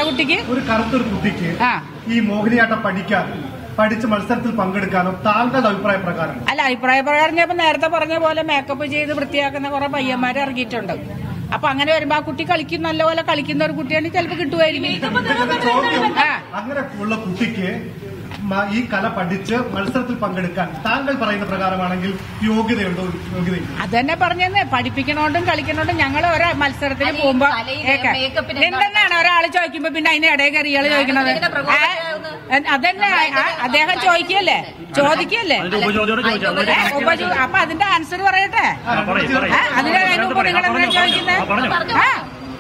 കുട്ടിക്ക് ഒരു കറുത്തൊരു കുട്ടിക്ക് ആ. ഈ മോഹിനിയാട്ടം പഠിക്കാൻ പഠിച്ച് മത്സരത്തിൽ പങ്കെടുക്കാനോ താങ്കളുടെ അഭിപ്രായ പ്രകാരം അല്ല അഭിപ്രായ പ്രകാരം ഞാൻ ഇപ്പൊ നേരത്തെ പറഞ്ഞ പോലെ മേക്കപ്പ് ചെയ്ത് വൃത്തിയാക്കുന്ന കുറെ പയ്യന്മാർ ഇറങ്ങിയിട്ടുണ്ട് അപ്പൊ അങ്ങനെ വരുമ്പോ ആ കുട്ടി കളിക്കും നല്ലപോലെ കളിക്കുന്ന ഒരു കുട്ടിയാണെങ്കിൽ ചിലപ്പോ കിട്ടുമായിരിക്കും ചോദ്യം ആ. അങ്ങനെ ഉള്ള കുട്ടിക്ക് മ- ഈ കല പഠിച്ച് മത്സരത്തിൽ പങ്കെടുക്കാൻ താങ്കൾ പറയുന്ന പ്രകാരമാണെങ്കിൽ യോഗ്യതയുണ്ടോ യോഗ്യതയില്ല അത് തന്നെ പറഞ്ഞെന്ന് പഠിപ്പിക്കണോണ്ടും കളിക്കണോണ്ടും ഞങ്ങൾ ഓരോ മത്സരത്തിന് അല്ല, ഈ പോകുമ്പോ കലയില് കേക്ക്. മേക്കപ്പിന് എന്തെന്നാണ് ഒരാൾ ചോദിക്കുമ്പോ പിന്നെ അതിന്റെ ഇടയിൽ കയറി ഇയാള് ചോദിക്കണത് അതിനെ പ്രകോപിപ്പിക്കാവുന്ന- ആ, അതന്നെ ആ, അദ്ദേഹം ചോദിക്കല്ലേ ചോദിക്കല്ലേ അതിന്റെ ഉപചോദ്യോട് ചോദിച്ചാൽ ഏ, ഉപജീവ അപ്പൊ അതിന്റെ ആൻസർ പറയട്ടെ പറയും ആ, പറയും അതിന് അതിന് മുമ്പ് നിങ്ങൾ എന്താ ചോദിക്കുന്നത് പറഞ്ഞു ആ.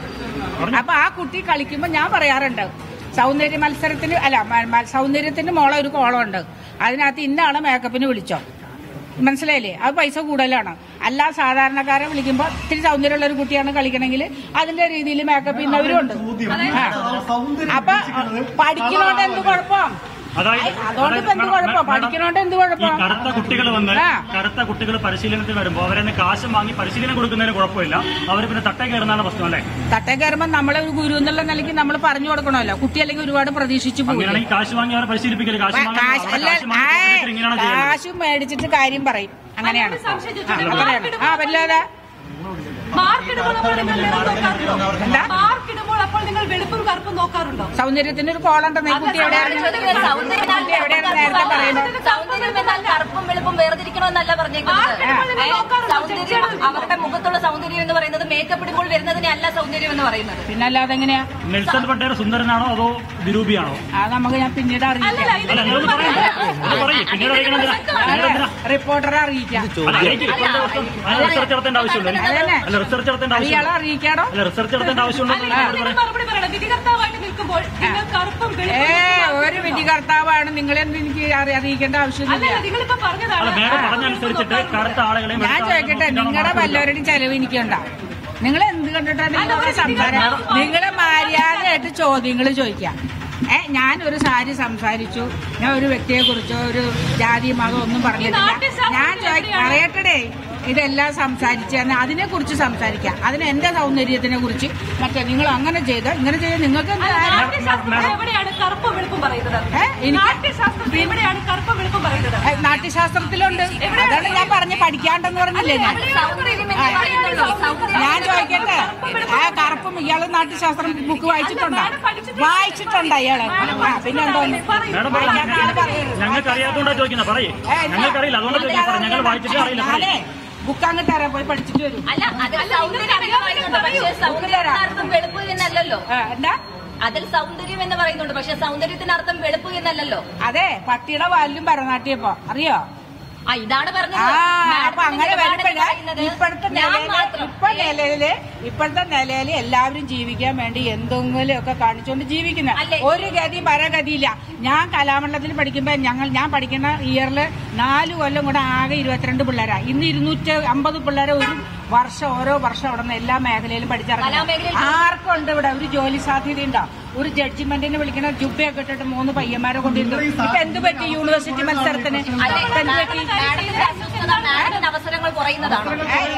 അപ്പൊ ആ കുട്ടി കളിക്കുമ്പോ ഞാൻ പറയാറുണ്ട് സൗന്ദര്യ മത്സരത്തിന് അല്ല മ- മ- സൗന്ദര്യത്തിന് മോളെ ഒരു കോളമുണ്ട് അതിനകത്ത് ഇന്നാണ് മേക്കപ്പിന് വിളിച്ചോ മനസ്സിലായില്ലേ അത് പൈസ കൂടുതലാണ് അല്ല സാധാരണക്കാരെ വിളിക്കുമ്പോൾ ഇത്തിരി സൗന്ദര്യമുള്ള ഒരു കുട്ടിയാണ് കളിക്കണമെങ്കിൽ അതിന്റെ രീതിയിൽ മേക്കപ്പ് ചെയ്യുന്നവരും ഉണ്ട് ചോദ്യം ആ. സൗന്ദര്യം അപ്പൊ ഉദ്ദേശിക്കുന്നത് പഠിക്കണോണ്ട് എന്ത് കുഴപ്പം അതായത് അതുകൊണ്ട് ഇപ്പൊ എന്ത് അതായത് കുഴപ്പം മാഡം, പഠിക്കണോണ്ട് എന്ത് ഈ കുഴപ്പം കറുത്ത കുട്ടികൾ വന്ന് ആ. കറുത്ത കുട്ടികൾ പരിശീലനത്തിന് വരുമ്പോൾ അവരെ കാശ് വാങ്ങി പരിശീലനം കൊടുക്കുന്നതിന് കുഴപ്പമില്ല അവർ പിന്നെ തട്ടേ കയറുന്നതാണ് പ്രശ്നം അല്ലേ തട്ടേ കയറുമ്പോ നമ്മളെ ഒരു ഗുരു എന്നുള്ള നിലയ്ക്ക് നമ്മൾ പറഞ്ഞു കൊടുക്കണമല്ലോ കുട്ടി അല്ലെങ്കിൽ ഒരുപാട് പ്രതീക്ഷിച്ചു പോകും അങ്ങനെയാണെങ്കിൽ കാശ് വാങ്ങി അവരെ പരിശീലിപ്പിക്കല് കാശ് വാങ്ങി കാശ് അവരെ അല്ല കാശ് വാങ്ങി കൊടുത്തിട്ട് ഇങ്ങനെയാണ് ചെയ്യുന്നത് കാശ് മേടിച്ചിട്ട് കാര്യം പറയും അങ്ങനെയാണ് അതിനൊരു സംശയം ആ, ചോദിച്ചോട്ടെ? അങ്ങനെയാണ് ആ വല്ലാതെ മാർക്കിടുമ്പോൾ അപ്പോൾ നിങ്ങൾ വെളുപ്പ് നോക്കാറുണ്ടോ എന്താ? മാർക്കിടുമ്പോൾ അപ്പോൾ നിങ്ങൾ വെളുപ്പും കറുപ്പും നോക്കാറുണ്ടോ സൗന്ദര്യത്തിന് ഒരു കോളുണ്ടെന്ന് ഈ കുട്ടി എവിടെയാണ് ചോദിക്കുന്നത് സൗന്ദര്യം കുട്ടി എവിടെയാണ് നേരത്തെ പറയുന്നത് സൗന്ദര്യം എന്നാൽ കറുപ്പും വെളുപ്പും വേർതിരിക്കണമെന്നല്ല പറഞ്ഞേക്കുന്നത് ആർക്കിടുമ്പോൾ നിങ്ങൾ ഏ, നോക്കാറുണ്ടോ? സൗന്ദര്യം അവരുടെ മുഖത്തുള്ള സൗന്ദര്യം എന്ന് പറയുന്നത് മേക്കപ്പ് ഇടുമ്പോൾ വരുന്നതിനെ അല്ല സൗന്ദര്യം എന്ന് പറയുന്നത് പിന്നെ അല്ലാതെ എങ്ങനെയാ നെൽസൺ പട്ടേൽ സുന്ദരനാണോ അതോ വിരൂപിയാണോ അത് നമുക്ക് ഞാൻ പിന്നീട് അറിയിക്കാം അല്ലല്ല ഇത് അല്ല നിങ്ങളൊന്ന് പറയൂ ഒന്ന് പറയൂ പിന്നീട് അറിയിക്കണം എന്തിനാ? പിന്നീട് എന്തിനാ? റിപ്പോർട്ടറെ അറിയിക്കാം അല്ല, എനിക്ക് ഇപ്പോഴത്തെ പ്രശ്നം അതിന് റിസർച്ച് നടത്തേണ്ട ആവശ്യമുണ്ടോ എനിക്ക്? അതന്നെ. അല്ല റിസർച്ച് നടത്തേണ്ട അത് ഇയാളെ ആവശ്യമുണ്ടോ അറിയിക്കാടോ അല്ല റിസർച്ച് നടത്തേണ്ട ആവശ്യമുണ്ടോ അല്ല, എന്ന് ഇതിന് പറയാം മറുപടി പറയണം വിധികർത്താവായിട്ട് നിൽക്കുമ്പോൾ നിങ്ങൾ കറുപ്പും ഏ വെളുപ്പും ഒരു വിധികർത്താവാണ് നിങ്ങളെന്ത് എനിക്ക് അറി- അറിയിക്കേണ്ട ആവശ്യമില്ല അല്ലല്ല നിങ്ങളിപ്പോ അല്ല പറഞ്ഞതാണ് മേഡം പറഞ്ഞനുസരിച്ചിട്ട് കറുത്ത ആളെയും ഞാൻ ചോദിക്കട്ടെ നിങ്ങളുടെ വല്ലവരുടെയും ചെലവ് എനിക്കുണ്ടാവും നിങ്ങൾ എന്ത് കണ്ടിട്ടാണ് നിങ്ങളുടെ സംസാരം നിങ്ങൾ മര്യാദയായിട്ട് ചോദ്യങ്ങൾ ചോദിക്കാം ഏ ഞാൻ ഒരു സാരി സംസാരിച്ചു ഞാൻ ഒരു വ്യക്തിയെ കുറിച്ചോ ഒരു ജാതി മതം ഒന്നും പറഞ്ഞിട്ടില്ല ഞാൻ ചോദി- പറയട്ടെ ഇതെല്ലാം സംസാരിച്ച് അതിനെ കുറിച്ച് സംസാരിക്കാം അതിന് എന്റെ സൗന്ദര്യത്തിനെ കുറിച്ച് മറ്റേ നിങ്ങൾ അങ്ങനെ ചെയ്ത് ഇങ്ങനെ ചെയ്ത് നിങ്ങൾക്ക് എന്ത് കാര്യം? നാട്യശാസ്ത്രത്തിൽ എവിടെയാണ് കറുപ്പും വെളുപ്പും പറയുന്നത് ഏ? എനിക്ക് നാട്യശാസ്ത്രത്തിൽ എവിടെയാണ് കറുപ്പും വെളുപ്പും പറയുന്നത് ഏ, നാട്യശാസ്ത്രത്തിലുണ്ട് അതാണ് ഞാൻ പറഞ്ഞ് പഠിക്കാണ്ടെന്ന് പറഞ്ഞില്ലേ ഞാൻ സൗന്ദര്യം എന്നേ പറയുന്നുള്ളൂ സൗന്ദര്യം ഞാൻ ചോദിക്കട്ടെ ആ കറുപ്പും ഇയാള് നാട്യശാസ്ത്രം ബുക്ക് വായിച്ചിട്ടുണ്ടോ വായിച്ചിട്ടുണ്ടോ ഇയാള് ആ പിന്നെന്തോ മേഡം പറയൂ. ഞങ്ങൾക്ക് അറിയാത്തോണ്ടാ ചോദിക്കുന്നത് പറയേ ഞങ്ങൾക്കറിയില്ല അതുകൊണ്ടാ ചോദിക്കുന്നത് ഞങ്ങൾ വായിച്ചിട്ട് അറിയില്ല ഞാനേ പറയ്. ബുക്ക് അങ്ങ് തരാം പോയി പഠിച്ചിട്ട് വരും അല്ല അതിൽ സൗന്ദര്യം എന്ന് പറയുന്നുണ്ട് പക്ഷേ സൗന്ദര്യത്തിനർത്ഥം വെളുപ്പ് എന്നല്ലല്ലോ ആ, എന്താ അതിൽ സൗന്ദര്യം എന്ന് പറയുന്നുണ്ട് പക്ഷെ സൗന്ദര്യത്തിനർത്ഥം വെളുപ്പ് എന്നല്ലല്ലോ അതെ പട്ടിയുടെ വാലിലും ഭരതനാട്യപ്പോ അറിയോ ആ ഇതാണ് പറഞ്ഞത് ആ അപ്പൊ മാഡത്തിന്റെ അങ്ങനെ നിലപാടെന്ന് വരുമ്പോഴേ പറയുന്നത് ഇപ്പോഴത്തെ ഞാൻ നിലയില് മാത്രം ഇപ്പൊ നിലയില് ഇപ്പോഴത്തെ നിലയില് എല്ലാവരും ജീവിക്കാൻ വേണ്ടി എന്തെങ്കിലും ഒക്കെ കാണിച്ചുകൊണ്ട് ജീവിക്കുന്നത് അല്ലേ? ഒരു ഗതി പരഗതിയില്ല ഞാൻ കലാമണ്ഡലത്തിൽ പഠിക്കുമ്പോ ഞങ്ങൾ ഞാൻ പഠിക്കുന്ന ഇയറിൽ നാല് കൊല്ലം കൂടെ ആകെ ഇരുപത്തിരണ്ട് പിള്ളേരാ ഇന്ന് ഇരുന്നൂറ്റി അമ്പത് പിള്ളേരെ ഒരു വർഷം ഓരോ വർഷം അവിടെ നിന്ന് എല്ലാ മേഖലയിലും പഠിച്ചിറങ്ങി കലാമേഖലയിൽ ആർക്കും ഉണ്ട് ഇവിടെ ഒരു ജോലി സാധ്യത ഉണ്ടോ ഒരു ജഡ്ജിമെന്റിന് വിളിക്കണ ജുബയൊക്കെ ഇട്ടിട്ട് മൂന്ന് പയ്യന്മാരെ കൊണ്ടിരുന്നു ഇപ്പൊ എന്ത് പറ്റി യൂണിവേഴ്സിറ്റി മത്സരത്തിന് അല്ലെ ഇപ്പൊ എന്ത് പറ്റി മാഡത്തിന്റെ അസ്വസ്ഥത മാഡത്തിന് അവസരങ്ങൾ കുറയുന്നതാണോ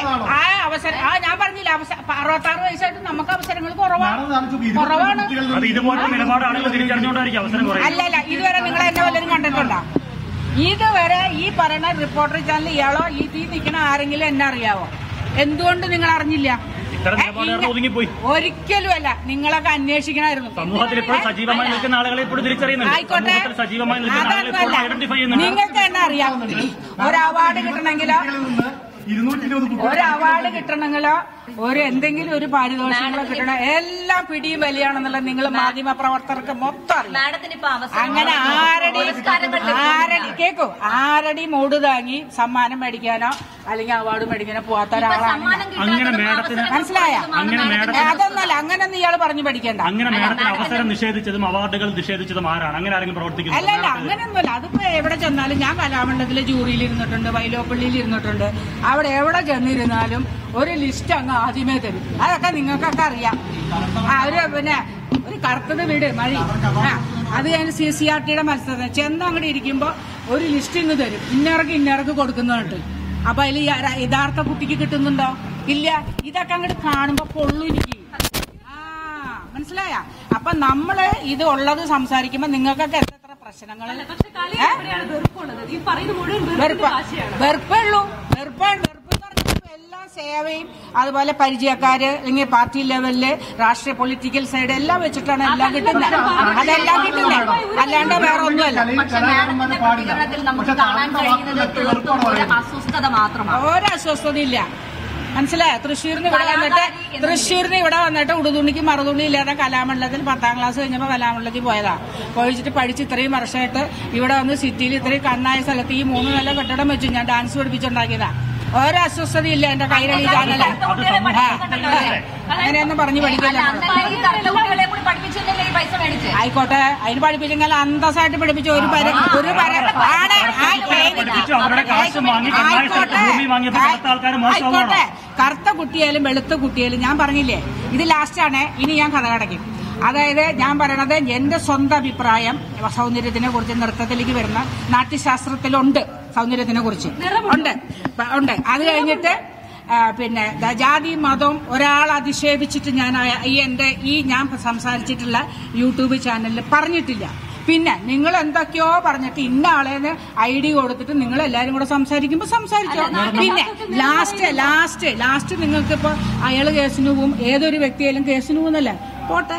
ആ അവസരം ആ ഞാൻ പറഞ്ഞില്ല അവസരം അറുപത്താറ് വയസ്സായിട്ട് നമുക്ക് അവസരങ്ങൾ കുറവാണ് മാഡം കാണിച്ചു ഇരുപത് കുറവാണ് കുട്ടികളിൽ അത് ഇതുപോലത്തെ നിലപാട് ആളുകൾ തിരിച്ചറിഞ്ഞുകൊണ്ടായിരിക്കും അവസരം കുറയുന്നത് അല്ല അല്ല ഇതുവരെ നിങ്ങൾ എന്നെ വല്ലതും കണ്ടിട്ടുണ്ടോ ഇതുവരെ ഈ പറയുന്ന റിപ്പോർട്ടർ ചാനൽ ഇയാളോ ഈ തീ നിൽക്കണ ആരെങ്കിലും എന്നെ അറിയാവോ എന്തുകൊണ്ട് നിങ്ങൾ അറിഞ്ഞില്ല ഇത്തരം ഏ, നിലപാടുകൾ ഇങ്ങ- ഒതുങ്ങിപ്പോയി ഒരിക്കലും അല്ല നിങ്ങളൊക്കെ അന്വേഷിക്കണമായിരുന്നു സമൂഹത്തിൽ ഇപ്പോഴും സജീവമായി നിൽക്കുന്ന ആളുകളെ ഇപ്പോഴും തിരിച്ചറിയുന്നുണ്ട് ആയിക്കോട്ടെ സമൂഹത്തിൽ സജീവമായി നിൽക്കുന്ന ആളുകളെ ഇപ്പോഴും അതൊന്നുമല്ല ഐഡന്റിഫൈ ചെയ്യുന്നുണ്ട് നിങ്ങൾക്ക് തന്നെ അറിയാവുന്നുണ്ട് ഒരു അവാർഡ് കിട്ടണമെങ്കിലോ നിന്ന് ഇരുന്നൂറ്റി ഇരുപത് ഒരു കുട്ടികൾ അവാർഡ് കിട്ടണമെങ്കിലോ ഒരു എന്തെങ്കിലും ഒരു പാരിതോഷികളോ കിട്ടണം എല്ലാം പിടിയും വലിയാണെന്നുള്ള നിങ്ങൾ മാധ്യമ പ്രവർത്തകർക്ക് മൊത്തം അറിയാം മാഡത്തിന് ഇപ്പൊ അവസരം അങ്ങനെ ആരടി പുരസ്കാരങ്ങൾ ആരടി കേക്കോ ആരടി മൂട് താങ്ങി സമ്മാനം മേടിക്കാനോ അല്ലെങ്കിൽ അവാർഡ് മേടിക്കാനോ പോവാത്ത ഒരാളാണ് സമ്മാനം ഞാൻ. കിട്ടാത്തവർക്ക് അങ്ങനെ മാഡത്തിന് അവസരം മനസ്സിലായ അങ്ങനെ ഏ, മാഡത്തിന് അതൊന്നല്ല അങ്ങനൊന്നും ഇയാൾ പറഞ്ഞു പഠിക്കണ്ട അങ്ങനെ മാഡത്തിന് അവസരം നിഷേധിച്ചതും അവാർഡുകൾ നിഷേധിച്ചതും ആരാണ് അങ്ങനെ ആരെങ്കിലും പ്രവർത്തിക്കുന്നു അല്ല അല്ല അങ്ങനെയൊന്നുമല്ല അതിപ്പോ എവിടെ ചെന്നാലും ഞാൻ കലാമണ്ഡലത്തിലെ ജൂറിയിൽ ഇരുന്നിട്ടുണ്ട് വൈലോപ്പള്ളിയിൽ ഇരുന്നിട്ടുണ്ട് അവിടെ എവിടെ ചെന്നിരുന്നാലും ഒരു ലിസ്റ്റ് അങ്ങ് ആദ്യമേ തരും അതൊക്കെ നിങ്ങൾക്കൊക്കെ അറിയാം ആ ഒരു പിന്നെ ഒരു കറുത്തത് വീട് മഴ ആ അത് കഴിഞ്ഞ് സി സി ആർ ടിയുടെ മത്സരം ചെന്ന് അങ്ങോട്ട് ഇരിക്കുമ്പോ ഒരു ലിസ്റ്റ് ഇന്ന് തരും ഇന്നേർക്ക് ഇന്നേർക്ക് കൊടുക്കുന്നുണ്ട് അപ്പൊ അതിൽ യഥാർത്ഥ കുട്ടിക്ക് കിട്ടുന്നുണ്ടോ ഇല്ല ഇതൊക്കെ അങ്ങോട്ട് കാണുമ്പോ പൊള്ളു എനിക്ക് ആ മനസ്സിലായോ മനസ്സിലായ അപ്പൊ നമ്മള് ഇത് ഉള്ളത് സംസാരിക്കുമ്പോ നിങ്ങൾക്കൊക്കെ എത്ര പ്രശ്നങ്ങൾ പക്ഷെ കലയിൽ എവിടെയാണ് വെറുപ്പുള്ളത് ഈ പറയുന്ന മുഴുവൻ വെറുപ്പ് വെറുപ്പിന്റെ ഭാഷയാണ് വെറുപ്പേ ഉള്ളൂ വെറുപ്പാണ് വെറുപ്പ് എന്ന് പറഞ്ഞാൽ ഇപ്പൊ എല്ലാ സേവയും അതുപോലെ പരിചയക്കാര് അല്ലെങ്കിൽ പാർട്ടി ലെവലില് രാഷ്ട്രീയ പൊളിറ്റിക്കൽ സൈഡ് എല്ലാം വെച്ചിട്ടാണ് എല്ലാം കിട്ടുന്നത് അതെല്ലാം കിട്ടുന്നത് അല്ലാണ്ട് വേറെ ഒന്നുമല്ല കലയിൽ പക്ഷെ കലാകാരന്മാരെ മാഡത്തിന്റെ പാടില്ല പ്രതികരണത്തിൽ നമുക്ക് പക്ഷെ കാണാൻ താങ്കളുടെ കഴിയുന്നത് വാക്കുകളൊക്കെ തീർത്തും വെറുപ്പാണ് ഒരു പറയുന്നത് അസ്വസ്ഥത മാത്രമാണ് ഒരു അസ്വസ്ഥതയില്ല മനസ്സിലായോ തൃശ്ശൂരിന് ഇവിടെ വന്നിട്ട് തൃശ്ശൂരിന് ഇവിടെ വന്നിട്ട് ഉടുതുണിക്ക് മറുതുണി ഇല്ലാതെ കലാമണ്ഡലത്തിൽ പത്താം ക്ലാസ് കഴിഞ്ഞപ്പോൾ കലാമണ്ഡലത്തിൽ പോയതാ പോയിച്ചിട്ട് പഠിച്ച് ഇത്രയും വർഷമായിട്ട് ഇവിടെ വന്ന് സിറ്റിയിൽ ഇത്രയും കണ്ണായ സ്ഥലത്ത് ഈ മൂന്ന് നില കെട്ടിടം വെച്ചു ഞാൻ ഡാൻസ് പഠിപ്പിച്ചുണ്ടാക്കിയതാ ഒരു അസ്വസ്ഥതയില്ല എന്റെ കൈരളി ചാനല അങ്ങനെയൊന്നും പറഞ്ഞു പഠിക്കില്ല അന്നല്ലേ ഈ കർത്തകുട്ടികളെ കൂടി പഠിപ്പിച്ചിട്ടല്ലേ ഈ പൈസ മേടിച്ച് ആയിക്കോട്ടെ അതിന് പഠിപ്പിച്ചെങ്കിൽ അന്തസ്സായിട്ട് പഠിപ്പിച്ച ഒരു പര ഒരു പര ആണ് ആ പഠിപ്പിച്ചു, അവരുടെ കാശ് വാങ്ങി കണ്ണായ സ്ഥലത്ത് ഭൂമി വാങ്ങിയപ്പോൾ കറുത്ത ആൾക്കാർ മോശമാവുകയാണോ? ആയിക്കോട്ടെ കറുത്ത കുട്ടിയായാലും വെളുത്ത കുട്ടിയായാലും ഞാൻ പറഞ്ഞില്ലേ ഇത് ലാസ്റ്റാണ് ഇനി ഞാൻ കഥ കടക്കും അതായത് ഞാൻ പറയണത് എന്റെ സ്വന്തം അഭിപ്രായം സൗന്ദര്യത്തിനെ കുറിച്ച് നൃത്തത്തിലേക്ക് വരുന്ന നാട്യശാസ്ത്രത്തിലുണ്ട് സൗന്ദര്യത്തിനെ കുറിച്ച് ഉണ്ട് പ- ഉണ്ട് അത് കഴിഞ്ഞിട്ട് ആ, പിന്നെ ദ- ജാതി മതം ഒരാൾ അധിക്ഷേപിച്ചിട്ട് ഞാൻ ആ- ഈ എന്റെ ഈ ഞാൻ സംസാരിച്ചിട്ടുള്ള യൂട്യൂബ് ചാനലിൽ പറഞ്ഞിട്ടില്ല പിന്നെ നിങ്ങൾ എന്തൊക്കെയോ പറഞ്ഞിട്ട് ഇന്ന ആളേന്ന് ഐ ഡി കൊടുത്തിട്ട് നിങ്ങൾ എല്ലാരും കൂടെ സംസാരിക്കുമ്പോ സംസാരിച്ചോ പിന്നെ ലാസ്റ്റ് ലാസ്റ്റ് ലാസ്റ്റ് നിങ്ങൾക്ക് ഇപ്പൊ അയാള് കേസിന് പോവും ഏതൊരു വ്യക്തിയായാലും കേസിന് പോകുന്നല്ലേ പോട്ടെ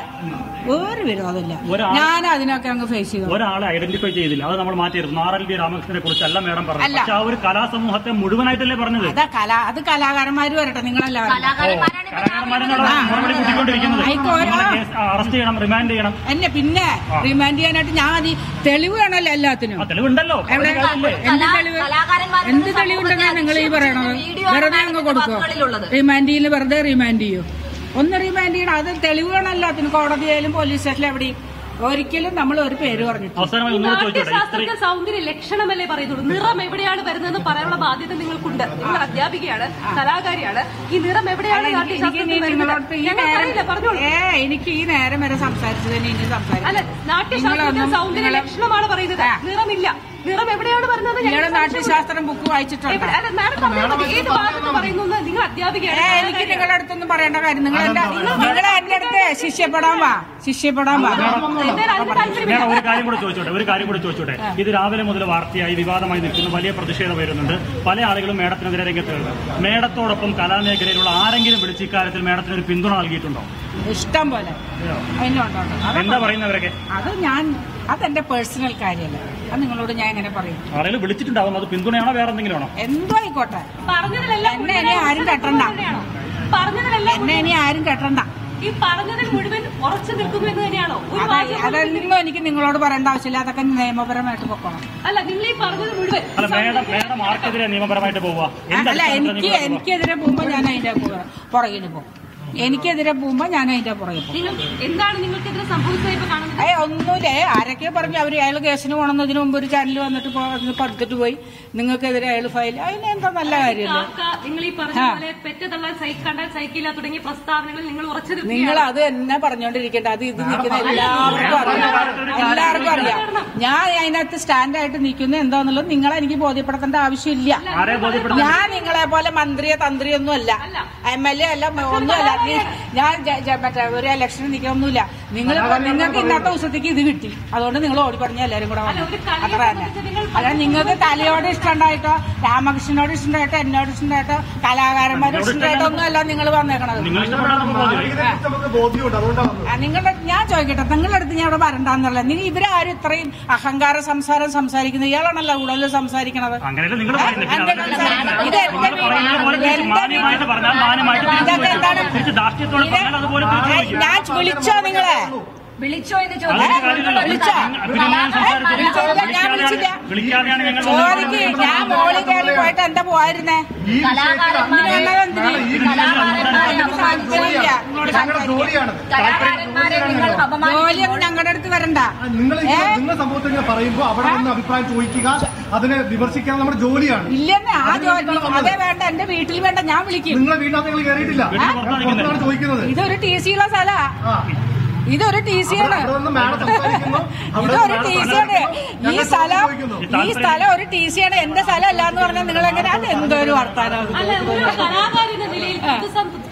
ഒരു വിരോധമില്ല ഒരാൾ- ഞാൻ അതിനൊക്കെ അങ്ങ് ഫേസ് ചെയ്തു ഒരാളെ ഐഡന്റിഫൈ ചെയ്തില്ല അത് നമ്മൾ മാറ്റിയിരുന്നു ആർ എൽ ബി രാമകൃഷ്ണനെ കുറിച്ചല്ല മേഡം പറഞ്ഞു അല്ല. പക്ഷെ ആ ഒരു കലാസമൂഹത്തെ മുഴുവനായിട്ടല്ലേ പറഞ്ഞത് അതാ കല അത് കലാകാരന്മാര് വരട്ടെ നിങ്ങളല്ല വരട്ടെ കലാകാരന്മാരാണ് ഇവിടെ കലാകാരന്മാരെന്നുള്ള മറുപടി കൂട്ടിക്കൊണ്ടിരിക്കുന്നത് ആയിക്കോ, നിങ്ങളെ ആ. കേസ് അറസ്റ്റ് ചെയ്യണം റിമാൻഡ് ചെയ്യണം എന്നെ പിന്നെ റിമാൻഡ് ചെയ്യാനായിട്ട് ഞാൻ അത് തെളിവ് വേണമല്ലോ എല്ലാത്തിനും ആ തെളിവുണ്ടല്ലോ എവിടെ കാര്യമില്ലേ? എന്ത് കലാ- തെളിവ് കലാകാരന്മാരുടെ എന്ത് സമൂഹത്തെ തെളിവുണ്ടെന്നാ നിങ്ങൾ ഈ പറയണത് വീഡിയോ ആണ് വെറുതെ അങ്ങ് മാഡത്തിന്റെ കൊടുക്കോ വാക്കുകളിലുള്ളത്. റിമാൻഡ് ചെയ്യല് വെറുതെ റിമാൻഡ് ചെയ്യോ ഒന്ന് റിമാൻഡ് ചെയ്യണം അത് തെളിവ് വേണം എല്ലാത്തിനും കോടതിയായാലും പോലീസ് സ്റ്റേഷനിലും എവിടെയും ഒരിക്കലും നമ്മൾ ഒരു പേര് പറഞ്ഞിട്ടില്ല അവസാനമായി ഒന്നുകൂടെ ചോദിച്ചോട്ടെ ഇത്രയും നാട്യശാസ്ത്രത്തിൽ സൗന്ദര്യ ലക്ഷണമല്ലേ പറയുന്നുള്ളൂ നിറം എവിടെയാണ് വരുന്നതെന്ന് പറയാനുള്ള ബാധ്യത നിങ്ങൾക്കുണ്ട് നിങ്ങൾ അധ്യാപികയാണ് കലാകാരിയാണ് ഈ നിറം എവിടെയാണ് അല്ല, എനിക്ക് എനിക്ക് നാട്യശാസ്ത്രത്തിൽ ഇനി വരുന്നത് നിങ്ങളോട് ഈ ഞങ്ങൾ നേരം പറയില്ല പറഞ്ഞോളൂ ഏ എനിക്ക് ഈ നേരം വരെ സംസാരിച്ചതിന് ഇനി അല്ല സംസാരിക്കാം നാട്യശാസ്ത്രത്തിൽ നിങ്ങളൊന്നും- സൗന്ദര്യ നിങ്ങള് ലക്ഷണമാണ് പറയുന്നത് ആ. നിറമില്ല നിറം എവിടെയാണ് വരുന്നത് ഞങ്ങൾ നിങ്ങളുടെ സംശയപ്പെടുന്നു. നാട്യശാസ്ത്രം ബുക്ക് വായിച്ചിട്ടുണ്ടോ എവിടെ- അല്ല, മാഡം പറഞ്ഞാൽ മതി. ഏത് ഭാഗത്ത് പറയുന്നു എന്ന് നിങ്ങൾ അധ്യാപികയാണ് ഏ എനിക്ക് കലാകാരിയാണ്. നിങ്ങളുടെ അടുത്തൊന്നും പറയേണ്ട കാര്യം നിങ്ങൾ എന്റെ നിങ്ങൾ എന്റെ അടുത്ത് ശിഷ്യപ്പെടാൻ വാ ശിഷ്യപ്പെടാൻ വാ എന്തായാലും അതിന് താല്പര്യമില്ല. ഞാൻ ഒരു കാര്യം കൂടെ ചോദിച്ചോട്ടെ ഒരു കാര്യം കൂടെ ചോദിച്ചോട്ടെ ഇത് രാവിലെ മുതൽ വാർത്തയായി വിവാദമായി നിൽക്കുന്നു വലിയ പ്രതിഷേധം വരുന്നുണ്ട് പല ആളുകളും മേഡത്തിനെതിരെ രംഗത്ത് വരുന്നത് മേഡത്തോടൊപ്പം കലാമേഖലയിലുള്ള ആരെങ്കിലും വിളിച്ച് ഇക്കാര്യത്തിൽ മേഡത്തിന് ഒരു പിന്തുണ നൽകിയിട്ടുണ്ടോ ഇഷ്ടം പോലെ അതിനുണ്ടോ എന്താ പറയുന്നവരൊക്കെ അത് ഞാൻ അതെന്റെ പേഴ്സണൽ കാര്യമല്ല അത് നിങ്ങളോട് ഞാൻ എങ്ങനെ പറയും ആളുകൾ വിളിച്ചിട്ടുണ്ടാവും അത് പിന്തുണയാണോ വേറെ എന്തെങ്കിലും ആണോ എന്തോ ആയിക്കോട്ടെ പറഞ്ഞതിലെല്ലാം എന്നെ ഇനി ആരും കെട്ടണ്ട. പറഞ്ഞതിലെല്ലാം എന്നെ ഇനി ആരും കെട്ടണ്ട ഈ പറഞ്ഞതിൽ മുഴുവൻ ഉറച്ചു നിൽക്കുന്നു എന്ന് തന്നെയാണോ ഒരു അതെ വാചകം പോലും അതൊന്നും എനിക്ക് നിങ്ങളോട് പറയേണ്ട ആവശ്യമില്ല അതൊക്കെ നിയമപരമായിട്ട് പൊക്കണം അല്ല നിങ്ങൾ ഈ പറഞ്ഞത് മുഴുവൻ അല്ല മേഡം മേഡം ആർക്കെതിരെ നിയമപരമായിട്ട് പോവുക എന്ത് അല്ല അടിസ്ഥാനത്തിലാണ് എനിക്ക് നിങ്ങൾ പോവുക? എനിക്കെതിരെ പോകുമ്പോ ഞാൻ അതിന്റെ പുറ- പുറകിന് പോകും എനിക്കെതിരെ പോകുമ്പോ ഞാൻ അതിന്റെ പുറകിൽ പോകും നിങ്ങൾ എന്താണ് നിങ്ങൾക്കെതിരെ സംഭവിച്ചത് ഇപ്പൊ കാണുന്നത് ഏ ഒന്നുമില്ലേ ആരൊക്കെ പറഞ്ഞു അവര് അയാൾ കേസിന് പോണെന്നതിന് മുമ്പ് ഒരു ചാനൽ വന്നിട്ട് പോ- അതിന് പടുത്തിട്ട് പോയി നിങ്ങൾക്കെതിരെ അയാൾ ഫയൽ അതിന് എന്താ നല്ല കാര്യമല്ലേ കാക്ക നിങ്ങൾ ഈ പറഞ്ഞ പോലെ പെറ്റതള്ളാൻ സൈ കണ്ടാൽ സഹിക്കില്ല തുടങ്ങിയ പ്രസ്താവനകൾ നിങ്ങൾ ഉറച്ചു നിങ്ങൾ നിൽക്കുകയാണ് അത് എന്നെ പറഞ്ഞോണ്ടിരിക്കേണ്ട അത് ഇത് നിൽക്കുന്ന എല്ലാവർക്കും അറിയാം എല്ലാവർക്കും അറിയാം ഞാൻ അതിനകത്ത് സ്റ്റാൻഡായിട്ട് നിൽക്കുന്ന എന്താന്നുള്ളത് നിങ്ങളെ എനിക്ക് ബോധ്യപ്പെടുത്തേണ്ട ആവശ്യമില്ല ആരെ ബോധ്യപ്പെടുത്തുന്നു ഞാൻ നിങ്ങളെ പോലെ മന്ത്രിയോ തന്ത്രിയൊന്നും അല്ല എം എൽ എ അല്ല ഒന്നുമല്ല നീ- ഞാൻ ജ- ജ- മറ്റേ ഒരു ഇലക്ഷന് നിൽക്കൊന്നുമില്ല നിങ്ങൾ നിങ്ങൾക്ക് ഇന്നത്തെ ദിവസത്തേക്ക് ഇത് കിട്ടി അതുകൊണ്ട് നിങ്ങൾ ഓടി പറഞ്ഞ എല്ലാരും കൂടെ വന്നു ഒരു കളിയെ അത്ര തന്നെ സംബന്ധിച്ച് നിങ്ങൾ അല്ല നിങ്ങൾക്ക് കലയോട് ഇഷ്ടമുണ്ടായിട്ടോ രാമകൃഷ്ണനോട് ഇഷ്ടമുണ്ടായിട്ടോ എന്നോട് ഇഷ്ടമുണ്ടായിട്ടോ കലാകാരന്മാരോട് ഇഷ്ടമായിട്ടോ ഒന്നും അല്ല നിങ്ങൾ വന്നേക്കണത് നിങ്ങൾ ഇഷ്ടപ്പെട്ടാൽ നമുക്ക് ബോധ്യമായി ഇതിനെക്കുറിച്ച് നമുക്ക് ബോധ്യമുണ്ട് അതുകൊണ്ടാണ് ആ, നിങ്ങളുടെ ഞാൻ ചോദിക്കട്ടെ നിങ്ങളുടെ അടുത്ത് ഞാൻ ഇവിടെ വരണ്ടെന്നുള്ള നിങ്ങൾ ഇവരാരും ഇത്രയും അഹങ്കാര സംസാരം സംസാരിക്കുന്നത് ഇയാളാണല്ലോ കൂടുതൽ സംസാരിക്കണത് അങ്ങനെയല്ല നിങ്ങൾ പറയുന്നത് പിന്നെ എന്റെ അതല്ല സംസാരം- ഇത് എന്റെ നിങ്ങൾ പറയുന്നത് പോലെ തിരിച്ച് എന്റെ മാന്യമായിട്ട് പറഞ്ഞാൽ മാന്യമായിട്ട് തിരിച്ച് ഇതൊക്കെ എന്താണ്? ചോദിക്കും. തിരിച്ച് ദാഷ്ട്യത്തോടെ ഇത് പറഞ്ഞാൽ അതുപോലെ തിരിച്ച് ചോദിക്കും. ഞാൻ വിളിച്ചോ നിങ്ങളെ വിളിച്ചോ എന്ന് അതൊരു ചോദിച്ചു കാര്യമില്ലല്ലോ. വിളിച്ചോ? പിന്നെ ഞാൻ സംസാരിച്ചത് വിളിച്ചില്ല, ഞാൻ വിളിച്ചില്ല. വിളിക്കാതെയാണ് ഞങ്ങൾ ചോദിക്ക് ഞാൻ മോളിൽ കയറി പോയിട്ട് എന്താ പോയിരുന്നേ ഈ വിഷയത്തിൽ കലാകാരന്മാരെ എന്തിനാ? ഈ കലാകാരന്മാരെ എനിക്ക് താല്പര്യമില്ല നിങ്ങളോട് ഞങ്ങളുടെ സംസാരിക്കാൻ. ജോലിയാണത് കലാകാരന്മാരെ നിങ്ങൾ ജോലിയൊന്നും അപമാനിക്കുമ്പോൾ ഞങ്ങളുടെ അടുത്ത് വരണ്ട നിങ്ങൾ ഏ? നിങ്ങൾ സംഭവത്തിൽ ഇങ്ങനെ പറയുമ്പോൾ അവിടെ നിന്ന് അഭിപ്രായം ചോദിക്കുക അതിനെ വിമർശിക്കാൻ നമ്മുടെ ജോലിയാണ് ഇല്ലെന്ന് ആ അതിന് ജോലി വേണ്ടിയിട്ടാണ് വന്നത്. അതേ വേണ്ട എന്റെ വീട്ടിൽ വേണ്ട ഞാൻ വിളിക്കും നിങ്ങളെ വീട്ടിനകത്ത് നിങ്ങൾ കയറിയിട്ടില്ല വീട്ടിൽ പുറത്താണ് നിൽക്കുന്നത്. പുറത്താണ് ചോദിക്കുന്നത് ഇതൊരു ടി സി ഉള്ള സ്ഥലാ ആ ഇതൊരു ടി സി ആണ് അവിടെ നിന്ന് മാഡം സംസാരിക്കുന്നു അവിടെ ഇതൊരു നിന്ന് ടി മാഡം സി ആണ് ഈ ഞങ്ങൾ സ്ഥലം ചോദിക്കുന്നു. ഈ സ്ഥലം ഒരു ടി സി ആണ് എന്റെ സ്ഥലം അല്ല എന്ന് പറഞ്ഞാൽ നിങ്ങൾ എങ്ങനെ അത് എന്തോ ഒരു വർത്താനം അല്ല ഒരു കലാകാരി എന്ന നിലയിൽ പൊതുസം-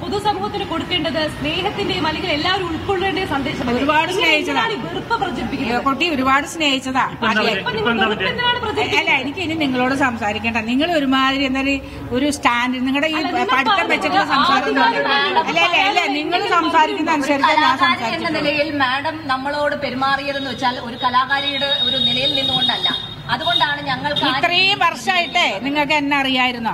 പൊതുസമൂഹത്തിന് കൊടുക്കേണ്ടത് സ്നേഹത്തിന്റെയും അല്ലെങ്കിൽ എല്ലാവരും ഉൾക്കൊള്ളേണ്ട സന്ദേശം ഒരുപാട് സ്നേഹിച്ചതാ. വെറുപ്പ് പ്രചരിപ്പിക്കുന്നത് കുട്ടി ഒരുപാട് സ്നേഹിച്ചതാ എന്താ ആദ്യം. പറ്റിയെ? ഇപ്പൊ എന്താ പറ്റിയെ? എന്തിനാണ് പ്രചരിപ്പിക്കുന്നത് അല്ല എനിക്ക് ഇനി നിങ്ങളോട് സംസാരിക്കണ്ട നിങ്ങൾ ഒരുമാതിരി എന്നൊരു ഒരു സ്റ്റാൻഡ് നിങ്ങളുടെ ഈ അല്ല, നിങ്ങൾ പഠിത്തം പറഞ്ഞത് വെച്ചിട്ടുള്ള സംസാരം ഒന്നും അല്ല. അല്ല അല്ല അല്ല നിങ്ങൾ സംസാരിക്കുന്ന അനുസരിച്ച് ഞാൻ കലാകാരി എന്ന സംസാരിച്ചു നിലയിൽ മാഡം നമ്മളോട് പെരുമാറിയതെന്ന് വെച്ചാൽ ഒരു കലാകാരിയുടെ ഒരു നിലയിൽ നിന്നുകൊണ്ടല്ല അതുകൊണ്ടാണ് ഞങ്ങൾക്ക് ആ ഇത്രയും വർഷമായിട്ടേ നിങ്ങൾക്ക് എന്നെ അറിയായിരുന്നോ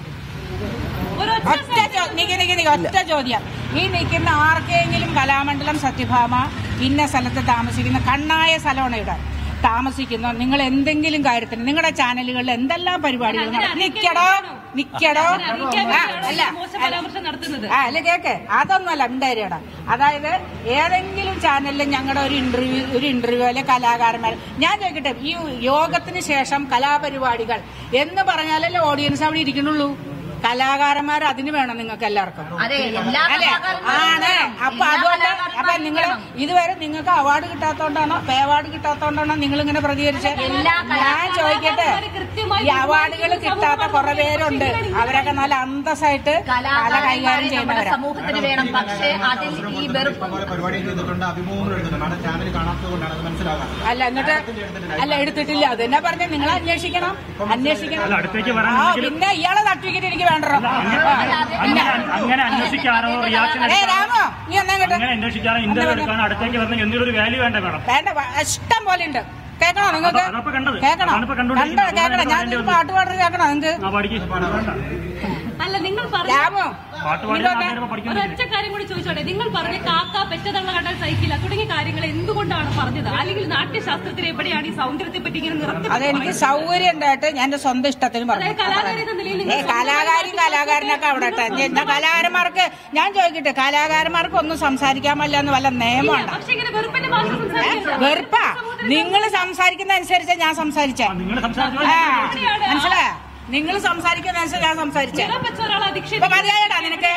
ഒരൊറ്റ ഒറ്റ ചോ- നിക്ക് നിക്ക് നിക്ക് ഒറ്റ ചോദ്യം ഈ നിൽക്കുന്ന ആർക്കെങ്കിലും കലാമണ്ഡലം സത്യഭാമ ഇന്ന സ്ഥലത്ത് താമസിക്കുന്ന കണ്ണായ സ്ഥലമാണ് ഇവിടെ താമസിക്കുന്നു നിങ്ങൾ എന്തെങ്കിലും കാര്യത്തിന് നിങ്ങളുടെ ചാനലുകളിൽ എന്തെല്ലാം പരിപാടികൾ അങ്ങനെ നട- നിക്കടോ നിക്കടോ അറിയിക്കാൻ ആ, വേണ്ടിയാണ് അല്ല മോശം പരാമർശം നടത്തുന്നത് ആ അല്ല കേക്ക് അതൊന്നുമല്ല ഉണ്ടായിരിക്കണം അതായത് ഏതെങ്കിലും ചാനലിൽ ഞങ്ങളുടെ ഒരു ഇന്റർവ്യൂ ഒരു ഇന്റർവ്യൂവിലെ കലാകാരന്മാർ ഞാൻ ചോദിക്കട്ടെ ഈ യോഗത്തിന് ശേഷം കലാപരിപാടികൾ എന്ന് പറഞ്ഞാലല്ലേ ഓഡിയൻസ് അവിടെ ഇരിക്കണുള്ളൂ കലാകാരന്മാർ അതിന് വേണം നിങ്ങൾക്ക് എല്ലാവർക്കും അതെ എല്ലാ അല്ലേ കലാകാരന്മാരും ആണ് വേണം. അപ്പൊ എല്ലാ അതുകൊണ്ട് കലാകാരന്മാരും അപ്പൊ നിങ്ങൾ വേണം. ഇതുവരെ നിങ്ങൾക്ക് അവാർഡ് കിട്ടാത്തോണ്ടാണോ പേ അവാർഡ് കിട്ടാത്തോണ്ടാണോ നിങ്ങൾ ഇങ്ങനെ പ്രതികരിച്ചത് എല്ലാ ഞാൻ ചോദിക്കട്ടെ കലാകാരന്മാരെ കൃത്യമായി ഈ അവാർഡുകൾ ബഹുമാനിക്കുന്ന കിട്ടാത്ത കുറെ സമൂഹമാണ് പേരുണ്ട് നിങ്ങൾ അവരൊക്കെ നല്ല അന്തസ്സായിട്ട് കല കലാകാരന്മാരെ കൈകാര്യം നമ്മുടെ ചെയ്യുന്നവരാ സമൂഹത്തിന് വേണം പക്ഷേ അതിൽ ഈ വെറുപ്പ് പോലെ പരിപാടി ചെയ്തിട്ടുണ്ട് അഭിമുഖങ്ങൾ എടുത്തിട്ടുണ്ട് മാഡം ചാനൽ കാണാത്തത് കൊണ്ടാണ് അത് മനസ്സിലാകാത്തത് അല്ല എന്നിട്ട് അല്ല എടുത്തിട്ടില്ല അത് തന്നെ പറഞ്ഞ നിങ്ങൾ അന്വേഷിക്കണം അന്വേഷിക്കണം അല്ല, അടുത്തേക്ക് ആ വരാനെങ്കിൽ പിന്നെ ഇയാളെ സർട്ടിഫിക്കറ്റ് എനിക്ക് വേണ്ടോ അങ്ങനെ അങ്ങനെ അന്വേഷിക്കാനോ റിയാക്ഷൻ ഏ രാമോ നീ ഒന്നാ കേട്ടോ അങ്ങനെ അന്വേഷിക്കാനോ ഇന്റർവ്യൂ എടുക്കാനോ അടുത്തേക്ക് വരുന്ന എന്തെങ്കിലും ഒരു വാല്യൂ വേണ്ട മേഡം വേണ്ട വ- ഇഷ്ടം പോലെ ഉണ്ട് കേൾക്കണോ നിങ്ങൾക്ക് അതാ- അതാ കണ്ടത്. കേൾക്കണോ അതാണിപ്പോ കണ്ടോ കണ്ടോണ്ടിരിക്കുന്നത്. കേൾക്കണം ഞാൻ അതുകൊണ്ടാണ് ഒരു പാട്ട് പാടുന്നത് കേൾക്കണോ നിങ്ങൾക്ക് ആ പഠിക്കും അല്ല നിങ്ങൾ പറഞ്ഞ രാമോ പാട്ട് നീ പാടിയാൽ വന്നേ. അങ്ങനെ പഠിക്കാൻ ഒരൊറ്റ കാര്യം കൂടി ചോദിച്ചോട്ടെ നിങ്ങൾ പറഞ്ഞ കാക്ക പെറ്റതള്ള കണ്ടാൽ സഹിക്കില്ല തുടങ്ങിയ കാര്യങ്ങൾ എന്തുകൊണ്ടാണ് പറഞ്ഞത് അല്ലെങ്കിൽ നാട്യശാസ്ത്രത്തിൽ എവിടെയാണ് ഈ സൗന്ദര്യത്തെ പറ്റി ഇങ്ങനെ നിർത്തി അതെനിക്ക് സൗകര്യം ഉണ്ടായിട്ട് ഞാൻ എന്റെ സ്വന്തം ഇഷ്ടത്തിന് പറഞ്ഞു അതായത് കലാകാരി എന്ന നിലയിൽ ഏ നിങ്ങൾ കലാകാരി കലാകാരനൊക്കെ അവിടെ ഇട്ടെ. എന്നാ കലാകാരന്മാർക്ക് ഞാൻ ചോദിക്കട്ടെ കലാകാരന്മാർക്ക് ഒന്നും സംസാരിക്കാൻ പറ്റില്ല എന്ന് വല്ല നിയമമുണ്ടോ പക്ഷെ ഇങ്ങനെ വെറുപ്പിന്റെ ഭാഷ സംസാരിക്കരുത്. വെറുപ്പാ നിങ്ങൾ സംസാരിക്കുന്ന അനുസരിച്ച് ഞാൻ സംസാരിച്ചേ നിങ്ങൾ സംസാരിച്ചു ആ മനസ്സിലായ നിങ്ങൾ സംസാരിക്കുന്ന അനുസരിച്ച് ഞാൻ സംസാരിച്ചേ നിറം വെച്ച ഒരാളെ ഇപ്പൊ അധിക്ഷേപിക്കുന്നത് മതിയായടാ നിനക്ക്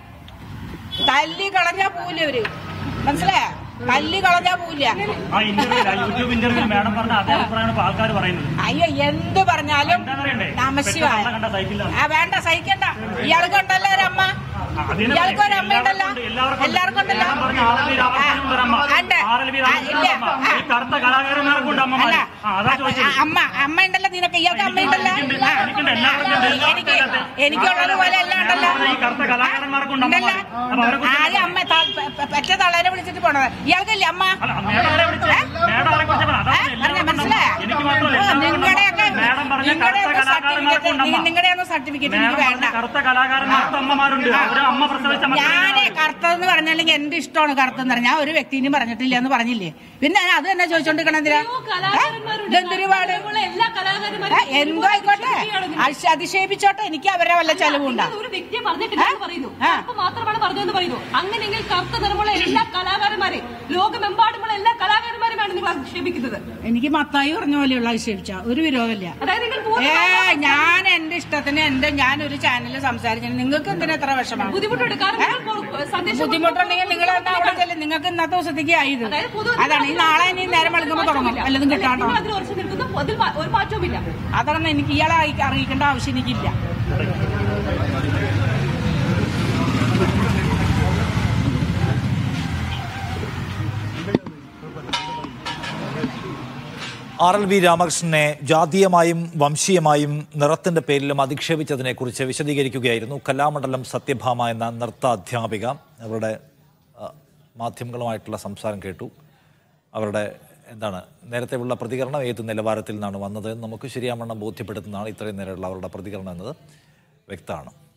തല്ലി കളഞ്ഞാ പോവില്ല ഇവര് മനസ്സിലായ തല്ലി കളഞ്ഞാ പോവില്ല ആ ഇന്റർവ്യൂ യൂട്യൂബ് ഇന്റർവ്യൂ മാഡം പറഞ്ഞ അതേ അഭിപ്രായമാണ് ഇപ്പൊ ആൾക്കാർ പറയുന്നത് അയ്യോ എന്ത് പറഞ്ഞാലും എന്താണെന്നറിയണ്ടേ നമശിവായ പെട്ടെന്ന് കണ്ട സൈക്കിളിലാണ് ആ വേണ്ട സഹിക്കണ്ട ഇയാൾക്കുണ്ടല്ലോ ഒരമ്മ അതിനെ ഇയാൾക്ക് ഒരമ്മ ഉണ്ടല്ലോ എല്ലാവർക്കും എല്ലാവർക്കും ഉണ്ടല്ലോ മാഡം പറഞ്ഞ ആർ എൽ വി രാമകൃഷ്ണനും ഉണ്ട് ഒരമ്മ. ആ, ഉണ്ട്. ആർ എൽ വി ആ, രാമകൃഷ്ണനും ഇല്ല. അമ്മ. ആ. ഈ കറുത്ത കലാകാരന്മാർക്കുണ്ട് അമ്മമാര് അല്ല ആ അതാ ചോദിച്ചത് അമ്മ അമ്മ ഉണ്ടല്ലോ നിനക്ക് ഇയാൾക്ക് അമ്മ ഉണ്ടല്ലോ എനിക്കുണ്ട്, ആ. എനിക്കുണ്ട്, എല്ലാവർക്കും ഉണ്ട്. എനിക്ക് എനിക്കുള്ളത് പോലെ എല്ലാം ഉണ്ടല്ലോ ഈ കറുത്ത കലാകാരന്മാർക്കുണ്ട് ഉണ്ടല്ലോ അമ്മമാര്. അപ്പൊ അവരെ കുറിച്ച് ആദ്യം അമ്മ ത- പെ- പെ- പെറ്റ തളരെ വിളിച്ചിട്ട് പോണത് ഇയാൾക്കില്ല അമ്മ അല്ല, മേഡം ആരെ വിളിച്ചത്? മേഡം ആരെ കുറിച്ച് പറ. അതാ ഏ? എല്ലാവർക്കും പറഞ്ഞ ഉണ്ട്. മനസ്സിലായോ? എനിക്ക് മാത്രമല്ല എല്ലാവർക്കും ഉണ്ട്. നിങ്ങളുടെയൊക്കെ മേഡം പറഞ്ഞ നിങ്ങളുടെ കറുത്ത കലാകാരന്മാർക്കുണ്ട് അമ്മ. നിങ്ങളുടെ ഒന്നും സർട്ടിഫിക്കറ്റ് മേഡം എനിക്ക് പറഞ്ഞ വേണ്ട കറുത്ത കലാകാരന്മാർക്ക് അമ്മമാരുണ്ട് അവര് അമ്മ പ്രസവിച്ച ഞാനേ മക്കളെ കറുത്തതെന്ന് പറഞ്ഞാലെങ്കിൽ എന്റെ ഇഷ്ടമാണ് കറുത്തെന്ന് പറഞ്ഞാൽ ഞാൻ ഒരു വ്യക്തിനും പറഞ്ഞിട്ടില്ല എന്ന് പറഞ്ഞില്ലേ പിന്നെ ഞാൻ അത് തന്നെ ചോദിച്ചോണ്ടിരിക്കണം എന്തിനാ എത്രയോ കലാകാരന്മാരുണ്ട്. ഇതെന്തൊരു പാട് ഉള്ള എല്ലാ കലാകാരന്മാരും ഏ, എന്തോ ആയിക്കോട്ടെ അശ്- അതിശയിപ്പിച്ചോട്ടെ എനിക്ക് അവരെ വല്ല ചെലവുണ്ടാ നിങ്ങൾ ഒരു വ്യക്തിയെ പറഞ്ഞിട്ടില്ല എന്ന് പറയുന്നു ആ. കറുപ്പ് മാത്രമാണ് പറഞ്ഞതെന്ന് പറയുന്നു അങ്ങനെയെങ്കിൽ കറുത്ത നിറമുള്ള എല്ലാ കലാകാരന്മാരെ ലോകമെമ്പാടുമുള്ള എല്ലാ കലാകാരന്മാരുമാണ് നിങ്ങൾ അധിക്ഷേപിക്കുന്നത് എനിക്ക് മത്തായി പറഞ്ഞ പോലെയുള്ള അതിശയിപ്പിച്ച ഒരു വിരോധമില്ല അതായത് നിങ്ങൾ ഏ പൂർണ്ണമായും ഞാൻ എന്റെ ഇഷ്ടത്തിന് എന്റെ ഞാൻ ഒരു ചാനലിൽ സംസാരിച്ചു നിങ്ങൾക്ക് എന്തിനാ എത്ര വിഷമാണ് ബുദ്ധിമുട്ടുണ്ട് കാരണം നിങ്ങൾ പൊ- സന്ദേശം ബുദ്ധിമുട്ടുണ്ടെങ്കിൽ നിങ്ങൾ എന്താ അവിടെ ചെല്ലും നിങ്ങൾക്ക് ഇന്നത്തെ ദിവസത്തേക്ക് ആയത് അതായത് പൊതു- അതാണ് ഈ നാളെ ഇനി നേരം വെളുക്കുമ്പോ തുടങ്ങും വല്ലതും കിട്ടാണ്ടോ നിങ്ങൾ അതിൽ ഉറച്ചു നിൽക്കുന്നു അതിൽ മാ- ഒരു മാറ്റവുമില്ല അതാണ് എനിക്ക് ഇയാളെ അറിയി- അറിയിക്കേണ്ട ആവശ്യം എനിക്കില്ല ആർ എൽ വി രാമകൃഷ്ണനെ ജാതീയമായും വംശീയമായും നിറത്തിന്റെ പേരിലും അധിക്ഷേപിച്ചതിനെക്കുറിച്ച് വിശദീകരിക്കുകയായിരുന്നു കലാമണ്ഡലം സത്യഭാമ എന്ന നൃത്ത അധ്യാപിക അവരുടെ ആ, മാധ്യമങ്ങളുമായിട്ടുള്ള സംസാരം കേട്ടു അവരുടെ എന്താണ് നേരത്തെ ഉള്ള പ്രതികരണം ഏത് നിലവാരത്തിൽ നിന്നാണ് വന്നത് എന്ന് നമുക്ക് ശരിയാവണ്ണം ബോധ്യപ്പെടുത്തുന്നതാണ് ഇത്രയും നേരമുള്ള അവരുടെ പ്രതികരണം എന്നത് വ്യക്തമാണ്